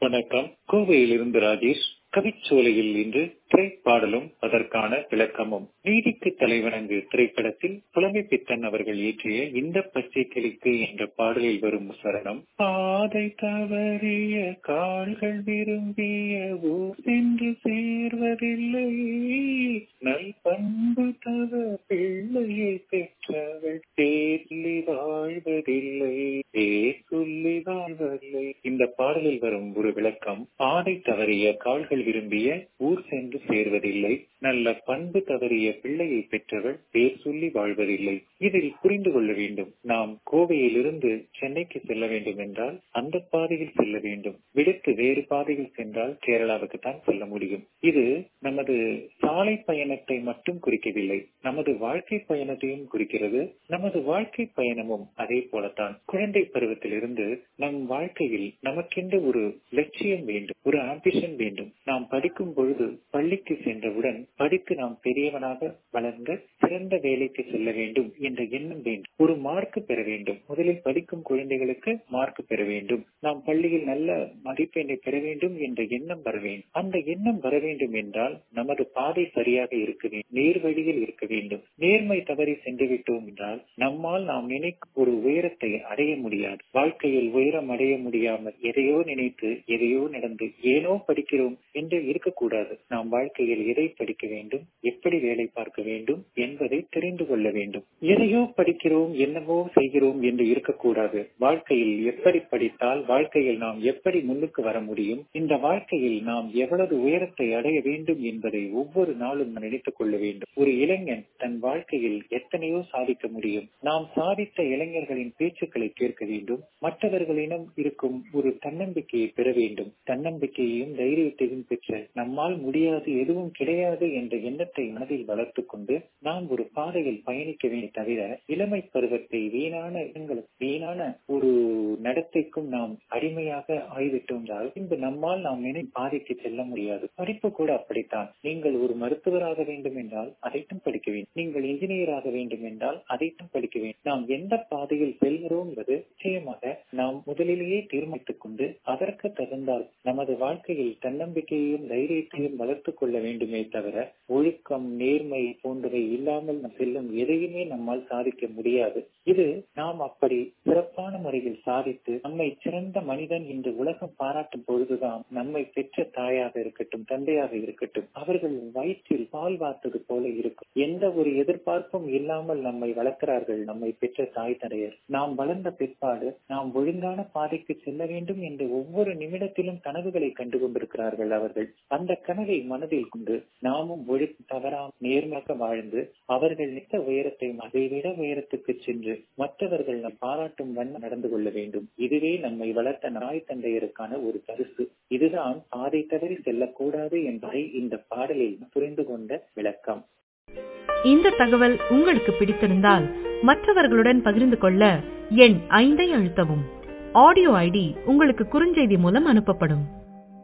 வணக்கம் கோவையிலிருந்து ராஜேஷ் கவிச்சோலையில் இன்று திரைப்பாடலும் அதற்கான விளக்கமும் நீதிக்கு தலைவணங்கு திரைப்படத்தில் புலமை பித்தன் அவர்கள் இயற்றிய இந்த பச்சை கிளிக்கு என்ற பாடலில் வரும் சரணம் பாதை தவறிய கால்கள் விரும்பிய ஊர் சென்று சேர்வதில்லை நல் பண்பு தவ பிள்ளையை பெற்றவள் பேர்லி வாழ்வதில்லை பேர் சொல்லி வாழ்வதில்லை இந்த பாடலில் வரும் ஒரு விளக்கம் பாதை தவறிய கால்கள் விரும்பிய ஊர் சென்று சேர்வதில்லை நல்ல பண்பு தவறிய பிள்ளையை பெற்றவள் பேர் சொல்லி வாழ்வதில்லை இதில் புரிந்து கொள்ள வேண்டும் நாம் கோவையிலிருந்து சென்னைக்கு செல்ல வேண்டும் என்றால் அந்த பாதையில் செல்ல வேண்டும் விடுத்து வேறு பாதையில் சென்றால் கேரளாவுக்கு தான் செல்ல முடியும் இது நமது சாலை பயணத்தை மட்டும் குறிக்கவில்லை நமது வாழ்க்கை பயணத்தையும் குறிக்கிறது நமது வாழ்க்கை பயணமும் அதே போலத்தான் குழந்தை பருவத்திலிருந்து நம் வாழ்க்கையில் நமக்கென்று ஒரு லட்சியம் வேண்டும் ஒரு ஆம்பிஷன் வேண்டும் நாம் படிக்கும் பொழுது பள்ளிக்கு சென்றவுடன் படித்து நாம் பெரியவனாக வளர்ந்த சிறந்த வேலைக்கு செல்ல வேண்டும் என்ற எண்ணம் வேண்டும் ஒரு மார்க் பெற வேண்டும் முதலில் படிக்கும் குழந்தைகளுக்கு மார்க் பெற வேண்டும் நாம் பள்ளியில் நல்ல மதிப்பெண்ணை பெற வேண்டும் என்ற எண்ணம் வர வேண்டும் அந்த எண்ணம் வர வேண்டும் என்றால் நமது பாதை சரியாக இருக்க வேண்டும் நேர் வழியில் இருக்க வேண்டும் நேர்மை தவறி சென்று விட்டோம் என்றால் நம்மால் நாம் நினைக்கும் ஒரு உயரத்தை அடைய முடியாது வாழ்க்கையில் உயரம் அடைய முடியாமல் எதையோ நினைத்து எதையோ நடந்து ஏனோ படிக்கிறோம் என்று இருக்கக்கூடாது நாம் வாழ்க்கையில் எதை படிக்க வேண்டும் எப்படி வேலை பார்க்க வேண்டும் என்பதை தெரிந்து கொள்ள வேண்டும் எதையோ படிக்கிறோம் என்னவோ செய்கிறோம் என்று இருக்கக்கூடாது வாழ்க்கையில் எப்படி படித்தால் வாழ்க்கையில் நாம் எப்படி முன்னுக்கு வர முடியும் இந்த வாழ்க்கையில் நாம் எவ்வளவு உயரத்தை அடைய வேண்டும் என்பதை ஒவ்வொரு நாளும் நினைத்துக் கொள்ள வேண்டும் ஒரு இளைஞன் தன் வாழ்க்கையில் எத்தனையோ சாதிக்க முடியும் நாம் சாதித்த இளைஞர்களின் பேச்சுக்களை கேட்க வேண்டும் மற்றவர்களிடம் இருக்கும் ஒரு தன்னம்பிக்கையை பெற வேண்டும் தன்னம்பிக்கையையும் தைரியத்தையும் பெற்ற நம்மால் முடியாது எதுவும் கிடையாது என்ற எண்ணத்தை மனதில் வளர்த்துக் கொண்டு நாம் ஒரு பாதையில் பயணிக்க வேண்டும் தவிர இளமை பருவத்தை வீணான இடங்களுக்கு வீணான ஒரு நடத்தைக்கும் நாம் அடிமையாக ஆய்விட்டோம் என்றால் பின்பு நம்மால் நாம் நினை பாதைக்கு செல்ல முடியாது படிப்பு கூட அப்படித்தான் நீங்கள் ஒரு மருத்துவராக வேண்டும் என்றால் அதைத்தான் படிக்க வேண்டும் நீங்கள் இன்ஜினியராக வேண்டும் என்றால் அதைத்தான் படிக்க வேண்டும் நாம் எந்த பாதையில் செல்கிறோம் என்பது நிச்சயமாக நாம் முதலிலேயே தீர்மானித்துக் கொண்டு அதற்கு தகுந்தால் நமது வாழ்க்கையில் தன்னம்பிக்கையையும் தைரியத்தையும் வளர்த்துக் கொள்ள வேண்டுமே தவிர ஒழுக்கம் நேர்மை போன்றவை இல்லாமல் நாம் செல்லும் எதையுமே நம்மால் சாதிக்க முடியாது இது நாம் அப்படி சிறப்பான முறையில் சாதித்து நம்மை சிறந்த மனிதன் என்று உலகம் பாராட்டும் பொழுதுதான் நம்மை பெற்ற தாயாக இருக்கட்டும் தந்தையாக இருக்கட்டும் அவர்கள் வயிற்றில் பால் வார்த்தது போல இருக்கும் எந்த ஒரு எதிர்பார்ப்பும் இல்லாமல் நம்மை வளர்க்கிறார்கள் நம்மை பெற்ற தாய் தந்தையர் நாம் வளர்ந்த பிற்பாடு நாம் ஒழுங்கான பாதைக்கு செல்ல வேண்டும் என்று ஒவ்வொரு நிமிடத்திலும் கனவுகளை கண்டு கொண்டிருக்கிறார்கள் அவர்கள் அந்த கனவை மனதில் கொண்டு நாமும் ஒழுக்கு தவறாம் நேர்மையாக வாழ்ந்து அவர்கள் நித்த உயரத்தை அதைவிட உயரத்துக்கு சென்று மற்றவர்கள் நம் பாராட்டும் வண்ணம் நடந்து கொள்ள வேண்டும் இதுவே நம்மை வளர்த்த நாய் தந்தையருக்கான ஒரு பரிசு இதுதான் பாதை தவறி செல்லக்கூடாது என்பதை இந்த பாடலில் புரிந்து கொண்ட விளக்கம் இந்த தகவல் உங்களுக்கு பிடித்திருந்தால் மற்றவர்களுடன் பகிர்ந்து கொள்ள எண் ஐந்தை அழுத்தவும் ஆடியோ ஐடி உங்களுக்கு குறுஞ்செய்தி மூலம் அனுப்பப்படும்